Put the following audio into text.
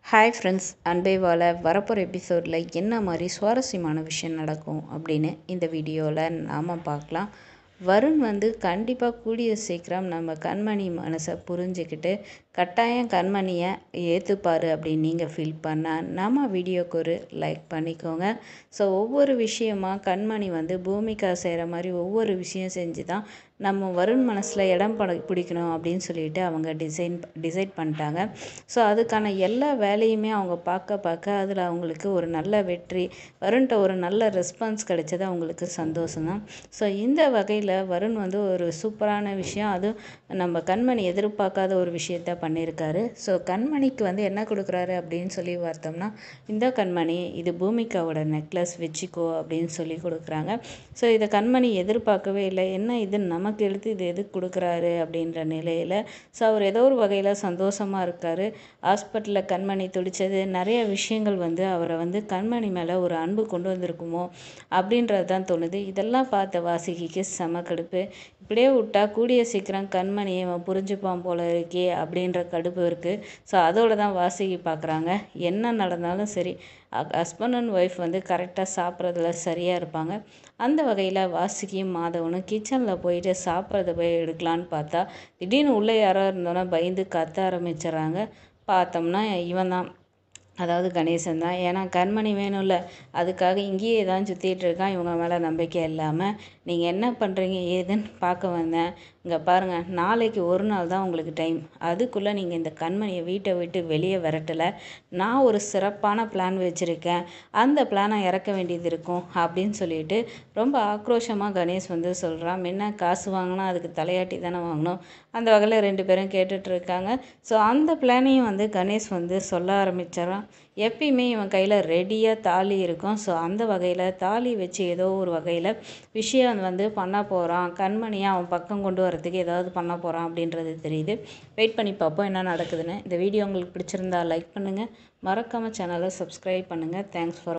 hi friends அன்பே வாழ வரப்போகிற எபிசோடில் என்ன மாதிரி சுவாரஸ்யமான விஷயம் நடக்கும் அப்படின்னு இந்த வீடியோவில் நாம் பார்க்கலாம் வருண் வந்து கண்டிப்பாக கூடிய சீக்கிரம் நம்ம கண்மணி மனசை புரிஞ்சுக்கிட்டு கட்டாயம் கண்மணியை ஏற்றுப்பார் அப்படின்னு நீங்கள் ஃபீல் பண்ணால் நம்ம வீடியோக்கு ஒரு லைக் பண்ணிக்கோங்க ஸோ ஒவ்வொரு விஷயமா கண்மணி வந்து பூமிக்கா செய்கிற மாதிரி ஒவ்வொரு விஷயம் செஞ்சு தான் நம்ம வருண் மனசில் இடம் பட பிடிக்கணும் அப்படின்னு சொல்லிட்டு அவங்க டிசைன் டிசைட் பண்ணிட்டாங்க ஸோ அதுக்கான எல்லா வேலையுமே அவங்க பார்க்க பார்க்க அதில் அவங்களுக்கு ஒரு நல்ல வெற்றி வருண்கிட்ட ஒரு நல்ல ரெஸ்பான்ஸ் கிடைச்சது அவங்களுக்கு சந்தோஷம்தான் ஸோ இந்த வகையில் வருண் வந்து ஒரு சூப்பரான விஷயம் அதுவும் நம்ம கண்மணி எதிர்பார்க்காத ஒரு விஷயத்த பண்ணியிருக்காரு ஸோ கண்மணிக்கு வந்து என்ன கொடுக்குறாரு அப்படின்னு சொல்லி பார்த்தோம்னா இந்த கண்மணி இது பூமிகாவோட நெக்லஸ் வச்சுக்கோ அப்படின்னு சொல்லி கொடுக்குறாங்க ஸோ இதை கண்மணி எதிர்பார்க்கவே இல்லை என்ன இது நமக்கு எடுத்து இது எதுக்கு கொடுக்குறாரு அப்படின்ற நிலையில் ஸோ அவர் ஏதோ ஒரு வகையில் சந்தோஷமாக இருக்கார் ஹாஸ்பிட்டலில் கண்மணி துடித்தது நிறைய விஷயங்கள் வந்து அவரை வந்து கண்மணி மேலே ஒரு அன்பு கொண்டு வந்திருக்குமோ அப்படின்றது தான் தோணுது இதெல்லாம் பார்த்த வாசுகிக்கு செம கடுப்பு இப்படியே விட்டா கூடிய சீக்கிரம் கண்மணியை அவன் புரிஞ்சுப்பான் போல இருக்கே அப்படின்ற கடுப்பு இருக்குது ஸோ அதோட தான் வாசுகி பார்க்குறாங்க என்ன நடந்தாலும் சரி ஹஸ்பண்ட் அண்ட் ஒய்ஃப் வந்து கரெக்டாக சாப்பிட்றதுல சரியாக இருப்பாங்க அந்த வகையில் வாசுகியும் மாதவனும் கிச்சனில் போயிட்டு சாப்பிட்றத போய் எடுக்கலான்னு பார்த்தா திடீர்னு உள்ளே யாரோ இருந்தோன்னா பயந்து கத்த ஆரம்பிச்சிடுறாங்க பார்த்தோம்னா இவன் தான் அதாவது கணேசன் தான் ஏன்னா கண்மணி வேணும்ல அதுக்காக இங்கேயே தான் சுற்றிட்டு இருக்கான் இவங்க மேலே நம்பிக்கை இல்லாமல் நீங்கள் என்ன பண்ணுறீங்க ஏதுன்னு பார்க்க வந்தேன் இங்கே பாருங்கள் நாளைக்கு ஒரு நாள் தான் உங்களுக்கு டைம் அதுக்குள்ளே நீங்கள் இந்த கண்மணியை வீட்டை விட்டு வெளியே விரட்டலை நான் ஒரு சிறப்பான பிளான் வச்சுருக்கேன் அந்த பிளானை இறக்க வேண்டியது இருக்கும் அப்படின்னு சொல்லிட்டு ரொம்ப ஆக்ரோஷமாக கணேஷ் வந்து சொல்கிறான் முன்ன காசு வாங்கினா அதுக்கு தலையாட்டி தானே வாங்கணும் அந்த வகையில் ரெண்டு பேரும் கேட்டுட்டு இருக்காங்க ஸோ அந்த பிளானையும் வந்து கணேஷ் வந்து சொல்ல ஆரம்பிச்சிடறான் எப்பயுமே இவன் கையில் ரெடியாக தாலி இருக்கும் ஸோ அந்த வகையில் தாலி வச்சு ஏதோ ஒரு வகையில் விஷயம் வந்து பண்ண போகிறான் கண்மணியை அவன் பக்கம் கொண்டு வரதுக்கு ஏதாவது பண்ண போகிறான் அப்படின்றது தெரியுது வெயிட் பண்ணி பார்ப்போம் என்ன நடக்குதுன்னு இந்த வீடியோ உங்களுக்கு பிடிச்சிருந்தா லைக் பண்ணுங்கள் மறக்காமல் சேனலை சப்ஸ்கிரைப் பண்ணுங்கள் தேங்க்ஸ் ஃபார்